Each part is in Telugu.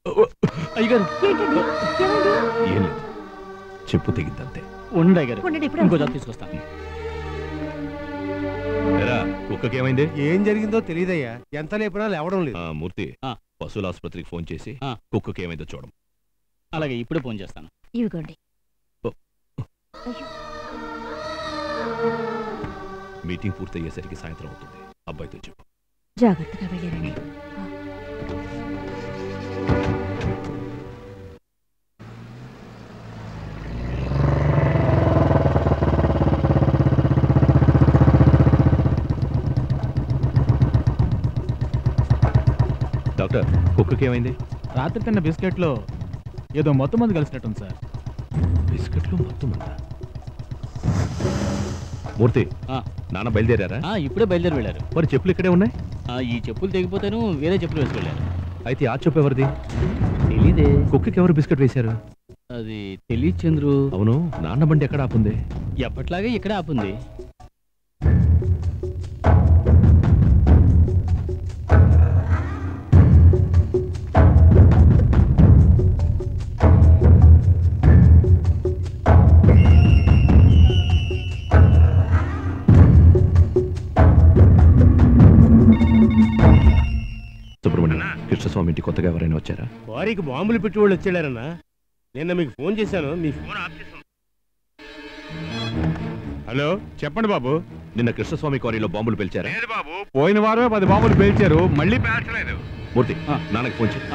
అయ్యగారు ఏంటండి ఏమైంది ఏం లేదు చెప్పు తెగిందంతే ఉండండి అయ్యగారు ఉండండి ఇప్పుడే ఇంకో వస్తాను. జాబ్ తీసుకొస్తాను ఎరా కుక్కకి ఏమైంది ఏం జరిగిందో తెలియదయ్యా ఎంత లేపినా లేవడం లేదు ఆ, మూర్తి ఆ. పశువుల ఆసుపత్రికి ఫోన్ చేసి ఆ. కుక్కకి ఏమైందో చూడం అలాగే ఇప్పుడే ఫోన్ చేస్తాను ఇవిగోండి ఓ. అయ్యో మీటింగ్ పూర్తయ్యేసరికి సాయంత్రం అవుతుంది అబ్బాయితో చెప్పు జాగ్రత్తగా వెళ్ళారండి డాక్టర్ కుక్కకి ఏమైంది రాత్రి తిన్న బిస్కెట్లో ఏదో మొత్తం మంది కలిసినట్టుంది సార్ బిస్కెట్లు మొత్తం ఉందా మూర్తి ఆ. నాన్న బయలుదేరారా ఆ, ఇప్పుడే బయలుదేరి వెళ్ళారు మరి చెప్పులు ఇక్కడే ఉన్నాయి ఆ, ఈ చెప్పులు తెగిపోతాను వేరే చెప్పులు వేసుకెళ్ళారు అయితే ఆ చెప్పు ఎవరిది తెలీదే కుక్కకి ఎవరు బిస్కెట్ వేశారు అది తెలియదు చంద్రు అవును నాన్న బండి ఎక్కడ ఆపుంది ఎప్పట్లాగే ఇక్కడే ఆపుంది సుబ్రహ్మణ్యం కృష్ణస్వామి ఇంటి కొత్తగా ఎవరైనా వచ్చారా వారికి బాంబులు పెట్టి వాళ్ళు వచ్చాడారన్నా నిన్న మీకు ఫోన్ చేశాను మీ ఫోన్ ఆఫ్ చేశాను హలో చెప్పండి బాబు నిన్న కృష్ణస్వామి క్వారీలో బాంబులు పేల్చారా లేదు బాబు పోయిన వారమే పది బాంబులు పేల్చారు మళ్ళీ పేల్చలేదు మూర్తి ఆ. నాన్నకి ఫోన్ చేయి ఆ.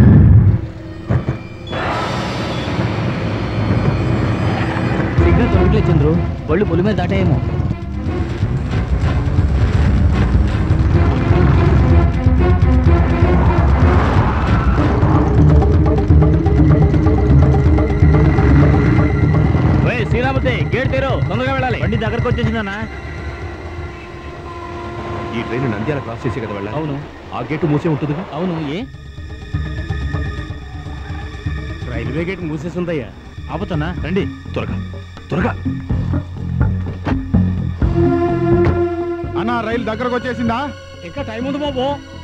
సిగ్నల్ దొరకలేదు చంద్రు బళ్ళు పొలి మీద దాటాయేమో ఓయ్, శ్రీరామూర్తి గేట్ తీరు తొందరగా వెళ్ళాలి బండి దగ్గరకు వచ్చేసిందన్నా ఈ ట్రైన్ నంద్యాల క్రాస్ చేసే కదా వెళ్ళాలి అవును ఆ గేటు మూసే ఉంటుందిగా అవును ఏ రైల్వే గేట్ మూసేసి ఉందయ్యా ఆపుతున్నా రండి త్వరగా త్వరగా అన్న రైలు దగ్గరకు వచ్చేసిందా ఇంకా టైం ఉంది బాబు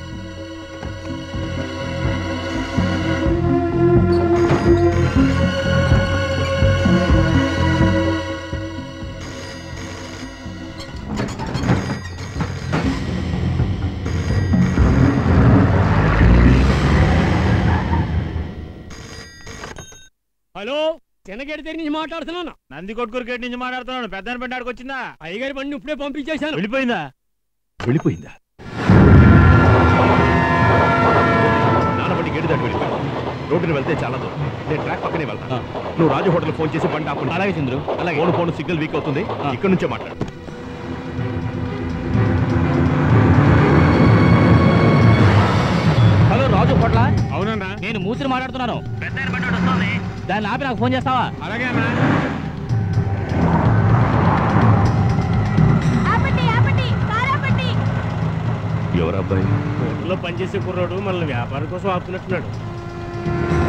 హలో చిన్నగేడి దగ్గర నుంచి మాట్లాడుతున్నాను నంది కొట్కూరు గేట్ నుంచి మాట్లాడుతున్నాను పెద్ద బండి ఆడికి వచ్చిందా అయ్యగారి బండి ఇప్పుడే పంపించేశాను వెళ్ళిపోయిందా వెళ్ళిపోయిందా నాన్న బండి గేటు దాటి వెళ్ళిపోయింది రోడ్డుని వెళ్తే చాలా దూరం నేను ట్రాక్ పక్కనే వెళ్తాను ఆ. నువ్వు రాజు హోటల్ ఫోన్ చేసి బండి ఆపు అలాగే చంద్రు అలాగే ఫోన్ ఫోన్ సిగ్నల్ వీక్ అవుతుంది ఆ. ఇక్కడ నుంచే మాట్లాడు హలో రాజు హోటలా అవునన్నా నేను మూసిని మాట్లాడుతున్నాను దాన్ని ఆపి నాకు ఫోన్ చేస్తావా అలాగే అన్నా ఆపండి ఆపండి కారు ఆపండి ఎవరు అబ్బాయి హోటల్లో పనిచేసే కుర్రాడు మనల్ని వ్యాపారం కోసం ఆపుతున్నట్టున్నాడు